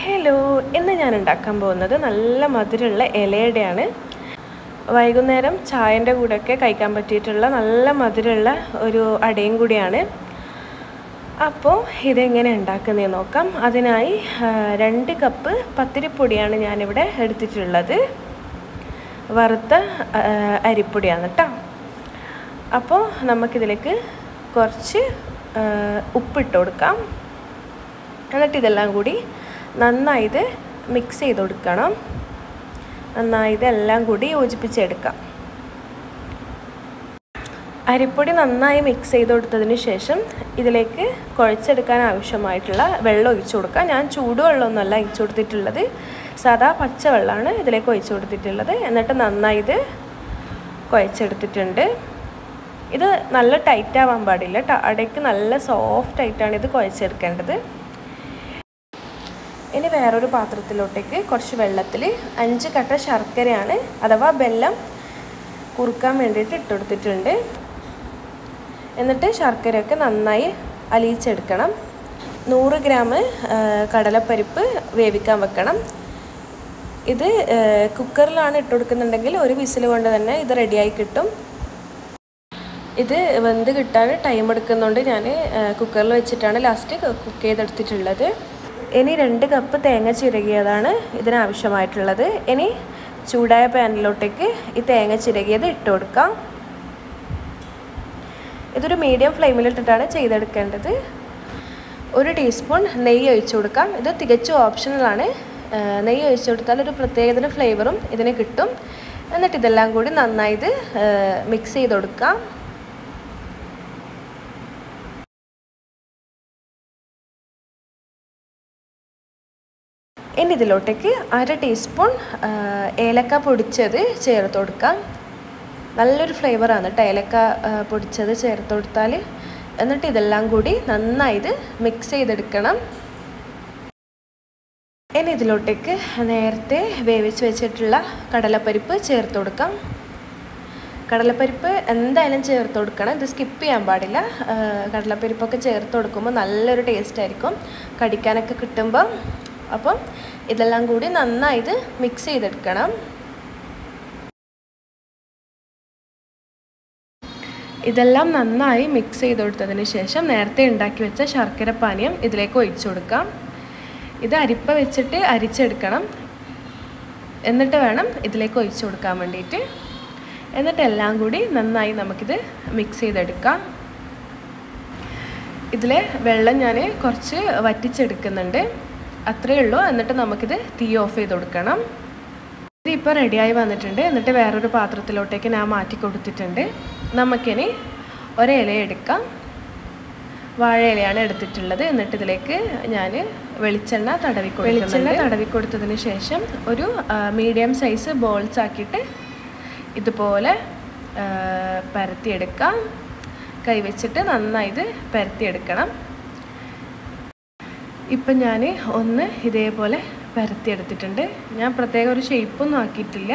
hello ഇന്ന് ഞാൻ ഉണ്ടാക്കാൻ പോകുന്നത് നല്ല മധുരമുള്ള ഇലയുടെയാണ് വൈകുന്നേരം ചായൻ്റെ കൂടെയൊക്കെ കഴിക്കാൻ പറ്റിയിട്ടുള്ള നല്ല മധുരമുള്ള ഒരു അടയും കൂടിയാണ് അപ്പോൾ ഇതെങ്ങനെ ഉണ്ടാക്കുന്നതെന്ന് നോക്കാം അതിനായി ആ, രണ്ട് കപ്പ് പത്തിരിപ്പൊടിയാണ് ഞാനിവിടെ എടുത്തിട്ടുള്ളത് വറുത്ത ആ, അരിപ്പൊടിയാണ് കേട്ടോ അപ്പോൾ നമുക്കിതിലേക്ക് കുറച്ച് ആ, ഉപ്പിട്ട് കൊടുക്കാം എന്നിട്ട് ഇതെല്ലാം കൂടി നന്നായി ഇത് മിക്സ് ചെയ്ത് കൊടുക്കണം നന്നായി ഇതെല്ലാം കൂടി യോജിപ്പിച്ചെടുക്കാം അരിപ്പൊടി നന്നായി മിക്സ് ചെയ്ത് കൊടുത്തതിന് ശേഷം ഇതിലേക്ക് കുഴച്ചെടുക്കാൻ ആവശ്യമായിട്ടുള്ള വെള്ളം ഒഴിച്ചു കൊടുക്കാം ഞാൻ ചൂടുവെള്ളമൊന്നുമല്ല ഒഴിച്ചു കൊടുത്തിട്ടുള്ളത് സാധാ പച്ചവെള്ളമാണ് ഇതിലേക്ക് ഒഴിച്ചു കൊടുത്തിട്ടുള്ളത് എന്നിട്ട് നന്നായി ഇത് കുഴച്ചെടുത്തിട്ടുണ്ട് ഇത് നല്ല ടൈറ്റ് ആവാൻ പാടില്ല കേട്ടോ അടയ്ക്ക് നല്ല സോഫ്റ്റ് ആയിട്ടാണ് ഇത് കുഴച്ചെടുക്കേണ്ടത് ഇനി വേറൊരു പാത്രത്തിലോട്ടേക്ക് കുറച്ച് വെള്ളത്തിൽ അഞ്ച് കട്ട ശർക്കരയാണ് അഥവാ വെല്ലം കുറുക്കാൻ വേണ്ടിയിട്ട് ഇട്ട് കൊടുത്തിട്ടുണ്ട് എന്നിട്ട് ശർക്കരയൊക്കെ നന്നായി അലിയിച്ചെടുക്കണം നൂറ് ഗ്രാം കടലപ്പരിപ്പ് വേവിക്കാൻ വെക്കണം ഇത് കുക്കറിലാണ് ഇട്ട് കൊടുക്കുന്നുണ്ടെങ്കിൽ ഒരു വിസിൽ കൊണ്ട് തന്നെ ഇത് റെഡിയായി കിട്ടും ഇത് വെന്ത് കിട്ടാൻ ടൈം എടുക്കുന്നതുകൊണ്ട് ഞാൻ കുക്കറിൽ വെച്ചിട്ടാണ് ലാസ്റ്റ് കുക്ക് ചെയ്തെടുത്തിട്ടുള്ളത് ഇനി രണ്ട് കപ്പ് തേങ്ങ ചിരകിയതാണ് ഇതിനാവശ്യമായിട്ടുള്ളത് ഇനി ചൂടായ പാനിലോട്ടേക്ക് ഈ തേങ്ങ ചിരകിയത് ഇട്ട് കൊടുക്കാം ഇതൊരു മീഡിയം ഫ്ലെയിമിലിട്ടിട്ടാണ് ചെയ്തെടുക്കേണ്ടത് ഒരു ടീസ്പൂൺ നെയ്യ് ഒഴിച്ചു കൊടുക്കാം ഇത് തികച്ചും ഓപ്ഷണലാണ് നെയ്യ് ഒഴിച്ചു കൊടുത്താൽ ഒരു പ്രത്യേകതരം ഫ്ലേവറും ഇതിന് കിട്ടും എന്നിട്ട് ഇതെല്ലാം കൂടി നന്നായി ഇത് മിക്സ് ചെയ്ത് കൊടുക്കാം ഇനി ഇതിലോട്ടേക്ക് അര ടീസ്പൂൺ ഏലക്ക പൊടിച്ചത് ചേർത്ത് കൊടുക്കാം നല്ലൊരു ഫ്ലേവറാണ് കേട്ടോ ഏലക്ക പൊടിച്ചത് ചേർത്ത് കൊടുത്താൽ എന്നിട്ട് ഇതെല്ലാം കൂടി നന്നായി ഇത് മിക്സ് ചെയ്തെടുക്കണം ഇനി ഇതിലോട്ടേക്ക് നേരത്തെ വേവിച്ച് വെച്ചിട്ടുള്ള കടലപ്പരിപ്പ് ചേർത്ത് കൊടുക്കാം കടലപ്പരിപ്പ് എന്തായാലും ചേർത്ത് കൊടുക്കണം ഇത് സ്കിപ്പ് ചെയ്യാൻ പാടില്ല കടലപ്പരിപ്പൊക്കെ ചേർത്ത് കൊടുക്കുമ്പോൾ നല്ലൊരു ടേസ്റ്റ് ആയിരിക്കും കടിക്കാനൊക്കെ കിട്ടുമ്പോൾ അപ്പം ഇതെല്ലാം കൂടി നന്നായി ഇത് മിക്സ് ചെയ്തെടുക്കണം ഇതെല്ലാം നന്നായി മിക്സ് ചെയ്ത് കൊടുത്തതിന് ശേഷം നേരത്തെ ഉണ്ടാക്കി വെച്ച ശർക്കര പാനീയം ഇതിലേക്ക് ഒഴിച്ചു കൊടുക്കാം ഇത് അരിപ്പ വെച്ചിട്ട് അരിച്ചെടുക്കണം എന്നിട്ട് വേണം ഇതിലേക്ക് ഒഴിച്ചു കൊടുക്കാൻ വേണ്ടിയിട്ട് എന്നിട്ട് എല്ലാം കൂടി നന്നായി നമുക്കിത് മിക്സ് ചെയ്തെടുക്കാം ഇതിലെ വെള്ളം ഞാൻ കുറച്ച് വറ്റിച്ചെടുക്കുന്നുണ്ട് അത്രയേ ഉള്ളൂ എന്നിട്ട് നമുക്കിത് തീ ഓഫ് ചെയ്ത് കൊടുക്കണം ഇത് ഇപ്പോൾ റെഡിയായി വന്നിട്ടുണ്ട് എന്നിട്ട് വേറൊരു പാത്രത്തിലോട്ടേക്ക് ഞാൻ മാറ്റി കൊടുത്തിട്ടുണ്ട് നമുക്കിനി ഒരില എടുക്കാം വാഴ ഇലയാണ് എടുത്തിട്ടുള്ളത് എന്നിട്ട് ഇതിലേക്ക് ഞാൻ വെളിച്ചെണ്ണ തടവി വെളിച്ചെണ്ണ തടവി കൊടുത്തതിന് ശേഷം ഒരു മീഡിയം സൈസ് ബോൾസ് ആക്കിയിട്ട് ഇതുപോലെ പരത്തിയെടുക്കാം കൈവച്ചിട്ട് നന്നായി ഇത് പരത്തിയെടുക്കണം ഇപ്പം ഞാൻ ഒന്ന് ഇതേപോലെ പരത്തിയെടുത്തിട്ടുണ്ട് ഞാൻ പ്രത്യേക ഒരു ഷേപ്പൊന്നും ആക്കിയിട്ടില്ല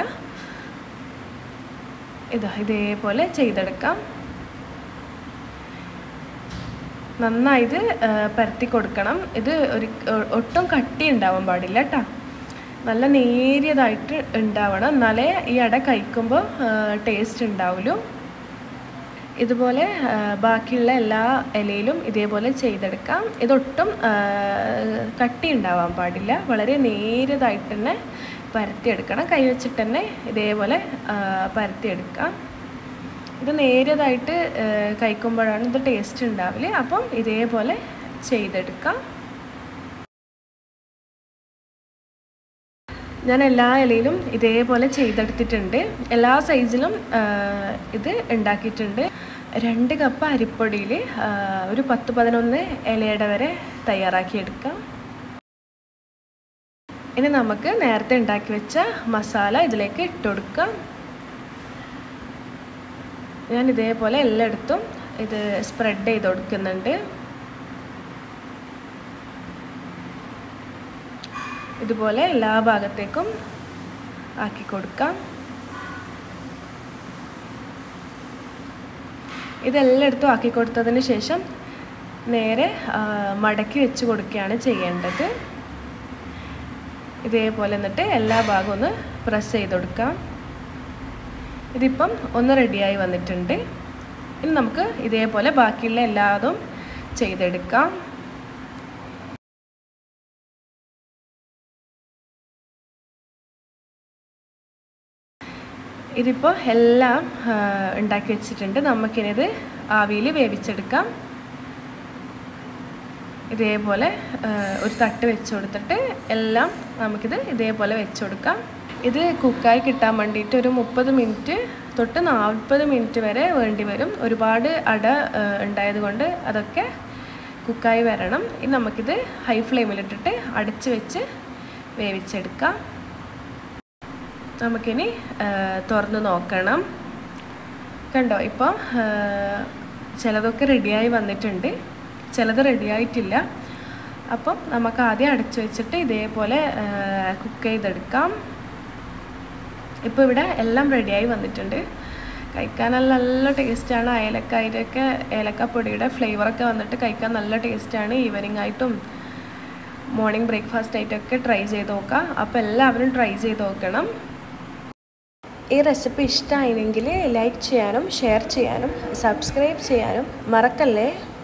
ഇതാ ഇതേപോലെ ചെയ്തെടുക്കാം നന്നായി ഇത് പരത്തി കൊടുക്കണം ഇത് ഒരു ഒട്ടും കട്ടി ഉണ്ടാവാൻ പാടില്ല കേട്ടോ നല്ല നേരിയതായിട്ട് ഉണ്ടാവണം എന്നാലേ ഈ അട കഴിക്കുമ്പോൾ ടേസ്റ്റ് ഉണ്ടാവുള്ളൂ ഇതുപോലെ ബാക്കിയുള്ള എല്ലാ ഇലയിലും ഇതേപോലെ ചെയ്തെടുക്കാം ഇതൊട്ടും കട്ടി ഉണ്ടാവാൻ പാടില്ല വളരെ നേരിയതായിട്ട് തന്നെ പരത്തിയെടുക്കണം കൈ വെച്ചിട്ട് തന്നെ ഇതേപോലെ പരത്തിയെടുക്കാം ഇത് നേരിയതായിട്ട് കഴിക്കുമ്പോഴാണ് ഇത് ടേസ്റ്റ് ഉണ്ടാവില്ല അപ്പം ഇതേപോലെ ചെയ്തെടുക്കാം ഞാൻ എല്ലാ ഇലയിലും ഇതേപോലെ ചെയ്തെടുത്തിട്ടുണ്ട് എല്ലാ സൈസിലും ഇത് ഉണ്ടാക്കിയിട്ടുണ്ട് രണ്ട് കപ്പ് അരിപ്പൊടിയിൽ ഒരു പത്ത് പതിനൊന്ന് ഇലയുടെ വരെ തയ്യാറാക്കിയെടുക്കാം ഇനി നമുക്ക് നേരത്തെ ഉണ്ടാക്കി വെച്ച മസാല ഇതിലേക്ക് ഇട്ട് കൊടുക്കാം ഞാൻ ഇതേപോലെ എല്ലായിടത്തും ഇത് സ്പ്രെഡ് ചെയ്ത് കൊടുക്കുന്നുണ്ട് ഇതുപോലെ എല്ലാ ഭാഗത്തേക്കും ആക്കി കൊടുക്കാം ഇതെല്ലായിടത്തും ആക്കി കൊടുത്തതിന് ശേഷം നേരെ ആ, മടക്കി വെച്ച് കൊടുക്കുകയാണ് ചെയ്യേണ്ടത് ഇതേപോലെ എന്നിട്ട് എല്ലാ ഭാഗവും ഒന്ന് പ്രസ് ചെയ്ത് കൊടുക്കാം ഇതിപ്പം ഒന്ന് റെഡിയായി വന്നിട്ടുണ്ട് ഇനി നമുക്ക് ഇതേപോലെ ബാക്കിയുള്ള എല്ലാതും ചെയ്തെടുക്കാം ഇതിപ്പോൾ എല്ലാം ഉണ്ടാക്കി വെച്ചിട്ടുണ്ട് നമുക്കിനിത് ആവിയിൽ വേവിച്ചെടുക്കാം ഇതേപോലെ ഒരു തട്ട് വെച്ച് കൊടുത്തിട്ട് എല്ലാം നമുക്കിത് ഇതേപോലെ വെച്ച് കൊടുക്കാം ഇത് കുക്കായി കിട്ടാൻ വേണ്ടിയിട്ട് ഒരു മുപ്പത് മിനിറ്റ് തൊട്ട് നാൽപ്പത് മിനിറ്റ് വരെ വേണ്ടി വരും ഒരുപാട് അട ഉണ്ടായത് കൊണ്ട് അതൊക്കെ കുക്കായി വരണം ഇനി നമുക്കിത് ഹൈ ഫ്ലെയിമിലിട്ടിട്ട് അടച്ച് വെച്ച് വേവിച്ചെടുക്കാം നമുക്കിനി തുറന്ന് നോക്കണം കണ്ടോ ഇപ്പോൾ ചിലതൊക്കെ റെഡിയായി വന്നിട്ടുണ്ട് ചിലത് റെഡിയായിട്ടില്ല അപ്പം നമുക്ക് ആദ്യം അടച്ചു വെച്ചിട്ട് ഇതേപോലെ കുക്ക് ചെയ്തെടുക്കാം ഇപ്പോൾ ഇവിടെ എല്ലാം റെഡിയായി വന്നിട്ടുണ്ട് കഴിക്കാൻ നല്ല നല്ല ടേസ്റ്റാണ് ഏലക്കായൊക്കെ ഏലക്കപ്പൊടിയുടെ ഫ്ലേവറൊക്കെ വന്നിട്ട് കഴിക്കാൻ നല്ല ടേസ്റ്റാണ് ഈവനിങ് ആയിട്ടും മോർണിംഗ് ബ്രേക്ക്ഫാസ്റ്റ് ആയിട്ടൊക്കെ ട്രൈ ചെയ്ത് നോക്കാം അപ്പോൾ എല്ലാവരും ട്രൈ ചെയ്ത് നോക്കണം ഈ റെസിപ്പി ഇഷ്ടമായിരുന്നെങ്കിൽ ലൈക്ക് ചെയ്യാനും ഷെയർ ചെയ്യാനും സബ്സ്ക്രൈബ് ചെയ്യാനും മറക്കല്ലേ